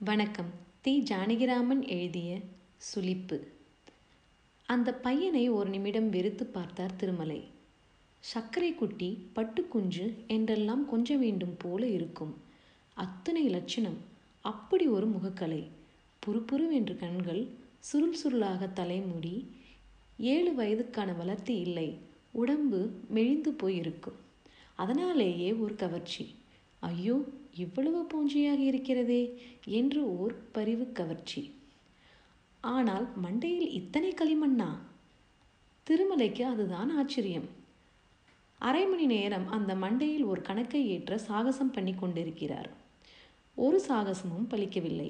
வணக்கம் தி ஜானகிராமன் எழுதிய சுளிப்பு அந்த பையனை ஒரு நிமிடம் வெறுத்து பார்த்தார் திருமலை சர்க்கரை குட்டி பட்டுக்குஞ்சு என்றெல்லாம் கொஞ்ச வேண்டும் போல இருக்கும் அத்தனை லட்சணம் அப்படி ஒரு முகக்கலை புறுபுறுவென்று கண்கள் சுருள் சுருளாக தலைமுடி ஏழு வயதுக்கான வளர்த்தி இல்லை உடம்பு மெலிந்து போயிருக்கும் அதனாலேயே ஒரு கவர்ச்சி ஐயோ இவ்வளவு பூஞ்சியாக இருக்கிறதே என்று ஓர் பரிவு கவர்ச்சி ஆனால் மண்டையில் இத்தனை களிமண்ணா திருமலைக்கு அதுதான் ஆச்சரியம் அரை மணி நேரம் அந்த மண்டையில் ஒரு கணக்கை ஏற்ற சாகசம் பண்ணி கொண்டிருக்கிறார் ஒரு சாகசமும் பலிக்கவில்லை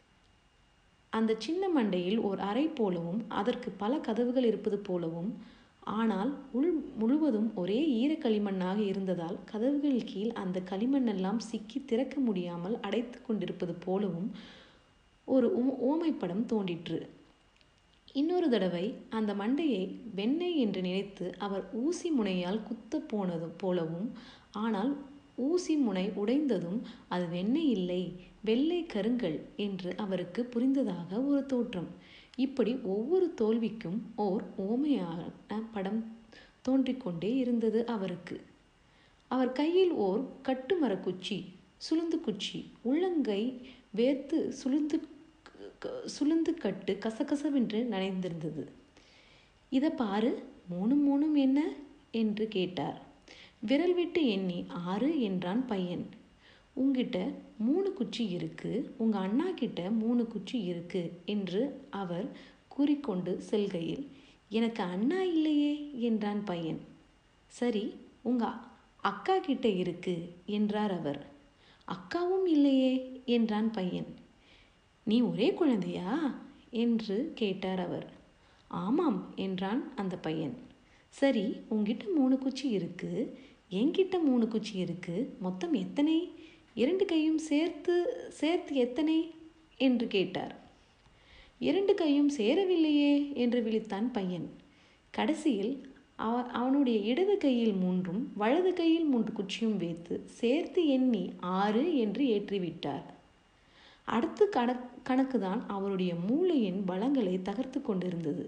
அந்த சின்ன மண்டையில் ஓர் அறை போலவும் அதற்கு பல கதவுகள் இருப்பது போலவும் ஆனால் உள் முழுவதும் ஒரே ஈர களிமண்ணாக இருந்ததால் கதவுகள் கீழ் அந்த களிமண்ணெல்லாம் சிக்கி திறக்க முடியாமல் அடைத்து கொண்டிருப்பது போலவும் ஒரு ஓமைப்படம் தோன்றிற்று இன்னொரு தடவை அந்த மண்டையை வெண்ணெய் என்று நினைத்து அவர் ஊசி முனையால் குத்த போனது போலவும் ஆனால் ஊசி முனை உடைந்ததும் அது வெண்ணெய் இல்லை வெள்ளை கருங்கல் என்று அவருக்கு புரிந்ததாக ஒரு தோற்றம் இப்படி ஒவ்வொரு தோல்விக்கும் ஓர் ஓமையான படம் தோன்றிக்கொண்டே இருந்தது அவருக்கு அவர் கையில் ஓர் கட்டுமரக்குச்சி சுளுந்து குச்சி உள்ளங்கை வேர்த்து சுளுந்து சுளுந்து கட்டு கசகசவென்று நனைந்திருந்தது இதை பாரு மூணு மூணும் என்ன என்று கேட்டார் விரல் விட்டு எண்ணி ஆறு என்றான் பையன் உங்கிட்ட மூணு குச்சி இருக்கு உங்க அண்ணா கிட்ட மூணு குச்சி இருக்கு என்று அவர் கூறிக்கொண்டு செல்கையில் எனக்கு அண்ணா இல்லையே என்றான் பையன் சரி உங்க அக்கா கிட்ட இருக்கு என்றார் அவர் அக்காவும் இல்லையே என்றான் பையன் நீ ஒரே குழந்தையா என்று கேட்டார் அவர் ஆமாம் என்றான் அந்த பையன் சரி உங்ககிட்ட மூணு குச்சி இருக்கு என்கிட்ட மூணு குச்சி இருக்கு மொத்தம் எத்தனை இரண்டு கையும் சேர்த்து சேர்த்து எத்தனை என்று கேட்டார் இரண்டு கையும் சேரவில்லையே என்று விழித்தான் பையன் கடைசியில் அவ அவனுடைய இடது கையில் மூன்றும் வலது கையில் மூன்று குச்சியும் வைத்து சேர்த்து எண்ணி ஆறு என்று ஏற்றிவிட்டார் அடுத்து கணக் கணக்குதான் அவருடைய மூளையின் பலங்களை தகர்த்து கொண்டிருந்தது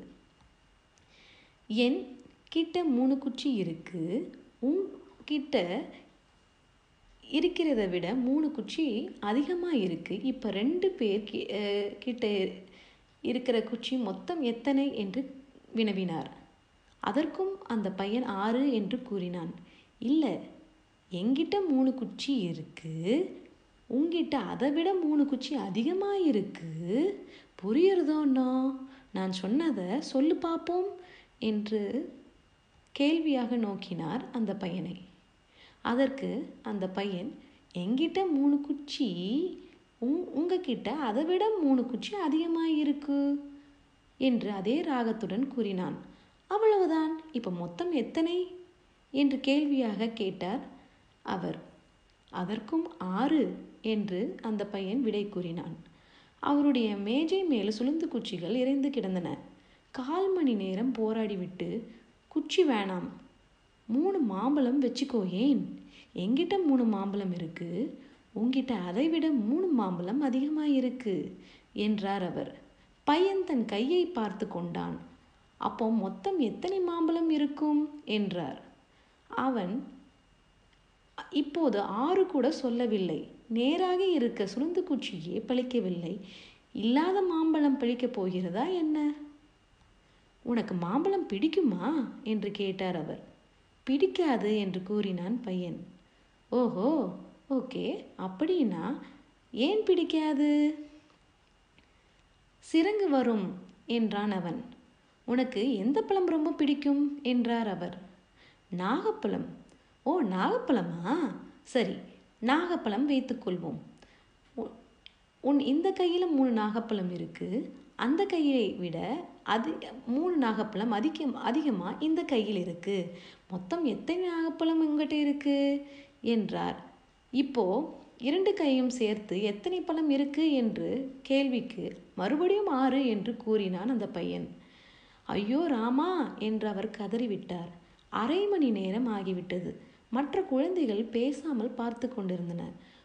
என் கிட்ட மூணு குச்சி இருக்கு உன் கிட்ட இருக்கிறத விட மூணு குச்சி அதிகமாக இருக்குது இப்போ ரெண்டு பேர் கிட்ட இருக்கிற குச்சி மொத்தம் எத்தனை என்று வினவினார் அதற்கும் அந்த பையன் ஆறு என்று கூறினான் இல்லை எங்கிட்ட மூணு குச்சி இருக்குது உங்கிட்ட அதை விட மூணு குச்சி அதிகமாக இருக்குது புரியறதோண்ணா நான் சொன்னதை சொல்லு பார்ப்போம் என்று கேள்வியாக நோக்கினார் அந்த பையனை அதற்கு அந்த பையன் எங்கிட்ட மூணு குச்சி உங் உங்ககிட்ட அதை விட மூணு குச்சி அதிகமாக இருக்கு என்று அதே ராகத்துடன் கூறினான் அவ்வளவுதான் இப்போ மொத்தம் எத்தனை என்று கேள்வியாக கேட்டார் அவர் அதற்கும் ஆறு என்று அந்த பையன் விடை கூறினான் அவருடைய மேஜை மேலே சுளுந்து குச்சிகள் இறைந்து கிடந்தன கால் மணி நேரம் போராடிவிட்டு குச்சி வேணாம் மூணு மாம்பழம் வச்சுக்கோ ஏன் எங்கிட்ட மூணு மாம்பழம் இருக்கு உங்ககிட்ட அதை விட மூணு மாம்பழம் அதிகமாக இருக்கு என்றார் அவர் பையன் தன் கையை பார்த்து கொண்டான் அப்போ மொத்தம் எத்தனை மாம்பழம் இருக்கும் என்றார் அவன் இப்போது ஆறு கூட சொல்லவில்லை நேராக இருக்க சுளுந்து குச்சியே பழிக்கவில்லை இல்லாத மாம்பழம் பழிக்கப் போகிறதா என்ன உனக்கு மாம்பழம் பிடிக்குமா என்று கேட்டார் அவர் பிடிக்காது என்று கூறினான் பையன் ஓஹோ ஓகே அப்படின்னா ஏன் பிடிக்காது சிறங்கு வரும் என்றான் அவன் உனக்கு எந்த பழம் ரொம்ப பிடிக்கும் என்றார் அவர் நாகப்பழம் ஓ நாகப்பழமா சரி நாகப்பழம் வைத்துக்கொள்வோம் உன் இந்த கையில் மூணு நாகப்பழம் இருக்குது அந்த கையை விட அது மூணு நாகப்பழம் அதிகம் அதிகமாக இந்த கையில் இருக்குது மொத்தம் எத்தனை நாகப்பழம் உங்கள்கிட்ட இருக்குது என்றார் இப்போ இரண்டு கையும் சேர்த்து எத்தனை பழம் இருக்கு என்று கேள்விக்கு மறுபடியும் ஆறு என்று கூறினான் அந்த பையன் ஐயோ ராமா என்று அவர் கதறிவிட்டார் அரை மணி நேரம் ஆகிவிட்டது மற்ற குழந்தைகள் பேசாமல் பார்த்து கொண்டிருந்தனர்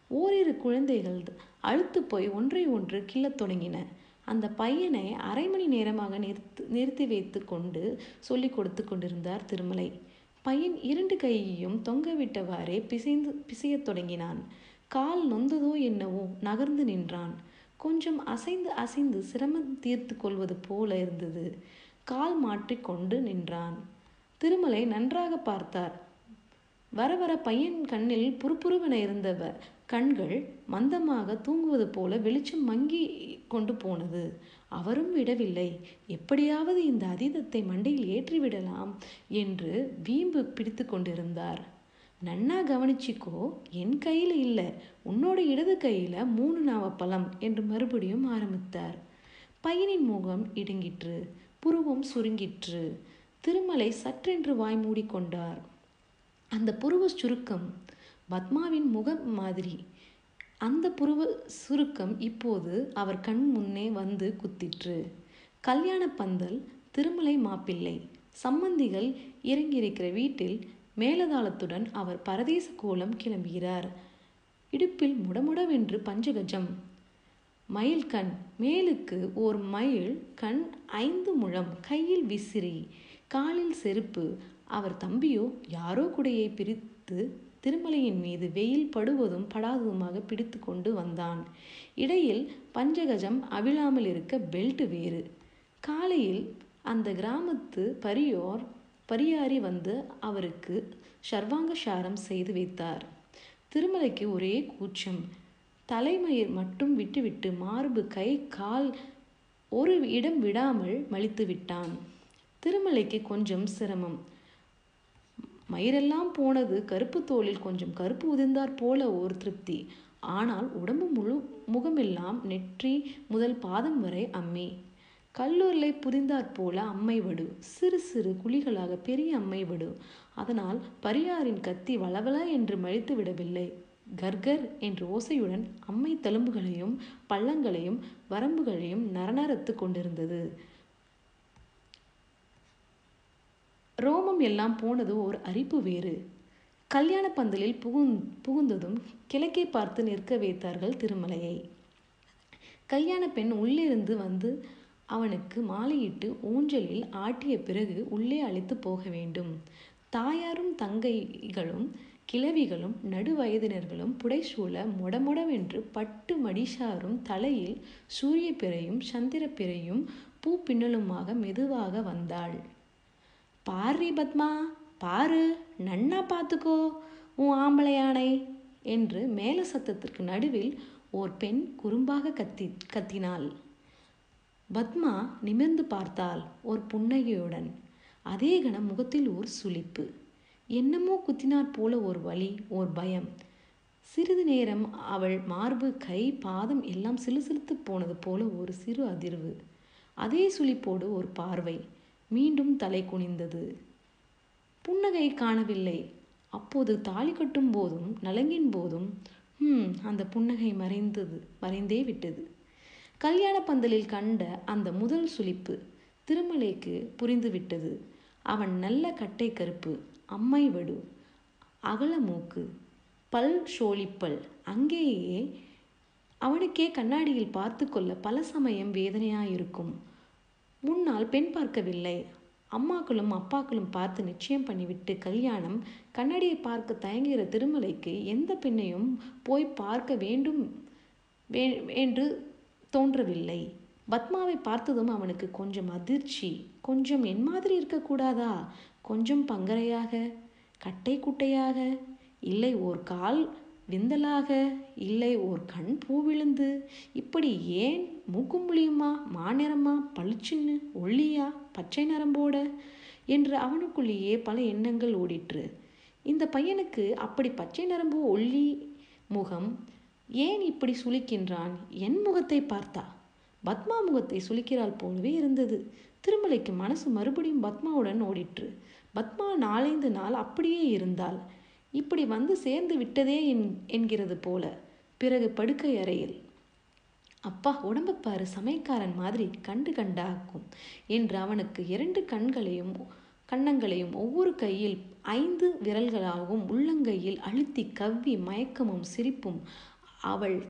ஓரிரு குழந்தைகள் அழுத்து போய் ஒன்றை ஒன்று கிள்ளத் தொடங்கின அந்த பையனை அரை மணி நேரமாக நிறுத்து நிறுத்தி வைத்து கொண்டு சொல்லி கொடுத்து கொண்டிருந்தார் திருமலை பையன் இரண்டு கையையும் தொங்கவிட்டவாறே பிசைந்து பிசையத் தொடங்கினான் கால் நொந்ததோ என்னவோ நகர்ந்து நின்றான் கொஞ்சம் அசைந்து அசைந்து சிரமம் தீர்த்து கொள்வது போல இருந்தது கால் மாற்றிக்கொண்டு நின்றான் திருமலை நன்றாக பார்த்தார் வர வர பையன் கண்ணில் புறுப்புறுவென இருந்தவ கண்கள் மந்தமாக தூங்குவது போல வெளிச்சம் மங்கி கொண்டு போனது அவரும் விடவில்லை எப்படியாவது இந்த அதீதத்தை மண்டையில் ஏற்றிவிடலாம் என்று வீம்பு பிடித்து கொண்டிருந்தார் நன்னா கவனிச்சிக்கோ என் கையில் இல்லை உன்னோட இடது கையில் மூணு நாவப்பழம் என்று மறுபடியும் ஆரம்பித்தார் பையனின் முகம் இடுங்கிற்று புருவம் சுருங்கிற்று திருமலை சற்றென்று வாய் மூடிக்கொண்டார் அந்த புருவ சுருக்கம் பத்மாவின் முகம் மாதிரி அந்த புருவ சுருக்கம் இப்போது அவர் கண் முன்னே வந்து குத்திற்று கல்யாண பந்தல் திருமலை மாப்பிள்ளை சம்பந்திகள் இறங்கியிருக்கிற வீட்டில் மேலதாளத்துடன் அவர் பரதேச கோலம் கிளம்புகிறார் இடுப்பில் முடமுடவென்று பஞ்சகஜம் மயில் கண் மேலுக்கு ஓர் மயில் கண் ஐந்து முழம் கையில் விசிறி காலில் செருப்பு அவர் தம்பியோ யாரோ குடையை பிரித்து திருமலையின் மீது வெயில் படுவதும் படாததுமாக பிடித்து கொண்டு வந்தான் இடையில் பஞ்சகஜம் அவிழாமல் இருக்க பெல்ட் வேறு காலையில் அந்த கிராமத்து பரியோர் பரியாரி வந்து அவருக்கு சர்வாங்க சாரம் செய்து வைத்தார் திருமலைக்கு ஒரே கூச்சம் தலைமயிர் மட்டும் விட்டுவிட்டு மார்பு கை கால் ஒரு இடம் விடாமல் மலித்து விட்டான் திருமலைக்கு கொஞ்சம் சிரமம் மயிரெல்லாம் போனது கருப்பு தோலில் கொஞ்சம் கருப்பு உதிர்ந்தாற் போல ஒரு திருப்தி ஆனால் உடம்பு முழு முகமெல்லாம் நெற்றி முதல் பாதம் வரை அம்மி கல்லூரிலை புதிந்தாற் போல அம்மை வடு சிறு சிறு குழிகளாக பெரிய அம்மை வடு அதனால் பரியாரின் கத்தி வளவள என்று மழித்து விடவில்லை கர்கர் என்ற ஓசையுடன் அம்மை தழும்புகளையும் பள்ளங்களையும் வரம்புகளையும் நரநரத்து கொண்டிருந்தது ரோமம் எல்லாம் போனது ஒரு அரிப்பு வேறு கல்யாண பந்தலில் புகுந் புகுந்ததும் கிழக்கே பார்த்து நிற்க வைத்தார்கள் திருமலையை கல்யாண பெண் உள்ளிருந்து வந்து அவனுக்கு மாலையிட்டு ஊஞ்சலில் ஆட்டிய பிறகு உள்ளே அழைத்து போக வேண்டும் தாயாரும் தங்கைகளும் கிழவிகளும் நடுவயதினர்களும் புடைசூழ மொடமொடவென்று பட்டு மடிசாரும் தலையில் சூரிய பிறையும் சந்திர பிறையும் பூ பின்னலுமாக மெதுவாக வந்தாள் பாரி பத்மா பாரு நன்னா பார்த்துக்கோ உன் ஆம்பளை யானை என்று மேல சத்தத்திற்கு நடுவில் ஓர் பெண் குறும்பாக கத்தி கத்தினாள் பத்மா நிமிர்ந்து பார்த்தாள் ஒரு புன்னகையுடன் அதே கணம் முகத்தில் ஓர் சுளிப்பு என்னமோ குத்தினாற் போல ஒரு வலி ஓர் பயம் சிறிது நேரம் அவள் மார்பு கை பாதம் எல்லாம் சிலுசிலுத்து போனது போல ஒரு சிறு அதிர்வு அதே சுளிப்போடு ஒரு பார்வை மீண்டும் தலை குனிந்தது புன்னகை காணவில்லை அப்போது தாலி கட்டும் போதும் நலங்கின் போதும் ஹம் அந்த புன்னகை மறைந்தது மறைந்தே விட்டது கல்யாண பந்தலில் கண்ட அந்த முதல் சுளிப்பு திருமலைக்கு புரிந்துவிட்டது அவன் நல்ல கட்டை கருப்பு அம்மை வடு அகல மூக்கு பல் ஷோலிப்பல் அங்கேயே அவனுக்கே கண்ணாடியில் பார்த்து கொள்ள பல சமயம் வேதனையாயிருக்கும் முன்னால் பெண் பார்க்கவில்லை அம்மாக்களும் அப்பாக்களும் பார்த்து நிச்சயம் பண்ணிவிட்டு கல்யாணம் கண்ணாடியை பார்க்க தயங்குகிற திருமலைக்கு எந்த பெண்ணையும் போய் பார்க்க வேண்டும் வே என்று தோன்றவில்லை பத்மாவை பார்த்ததும் அவனுக்கு கொஞ்சம் அதிர்ச்சி கொஞ்சம் என் மாதிரி இருக்கக்கூடாதா கொஞ்சம் பங்கரையாக கட்டை குட்டையாக இல்லை ஓர் கால் விந்தலாக இல்லை ஓர் கண் பூ விழுந்து இப்படி ஏன் மூக்கும் முழியுமா மாநிறமா பளிச்சுன்னு ஒல்லியா பச்சை நரம்போட என்று அவனுக்குள்ளேயே பல எண்ணங்கள் ஓடிற்று இந்த பையனுக்கு அப்படி பச்சை நரம்பு ஒல்லி முகம் ஏன் இப்படி சுளிக்கின்றான் என் முகத்தை பார்த்தா பத்மா முகத்தை சுளிக்கிறாள் போலவே இருந்தது திருமலைக்கு மனசு மறுபடியும் பத்மாவுடன் ஓடிற்று பத்மா நாலைந்து நாள் அப்படியே இருந்தாள் இப்படி வந்து சேர்ந்து விட்டதே என் என்கிறது போல பிறகு படுக்கை அறையில் அப்பா உடம்பு பாரு சமையக்காரன் மாதிரி கண்டு கண்டாக்கும் என்று அவனுக்கு இரண்டு கண்களையும் கன்னங்களையும் ஒவ்வொரு கையில் ஐந்து விரல்களாகவும் உள்ளங்கையில் அழுத்தி கவ்வி மயக்கமும் சிரிப்பும் அவள்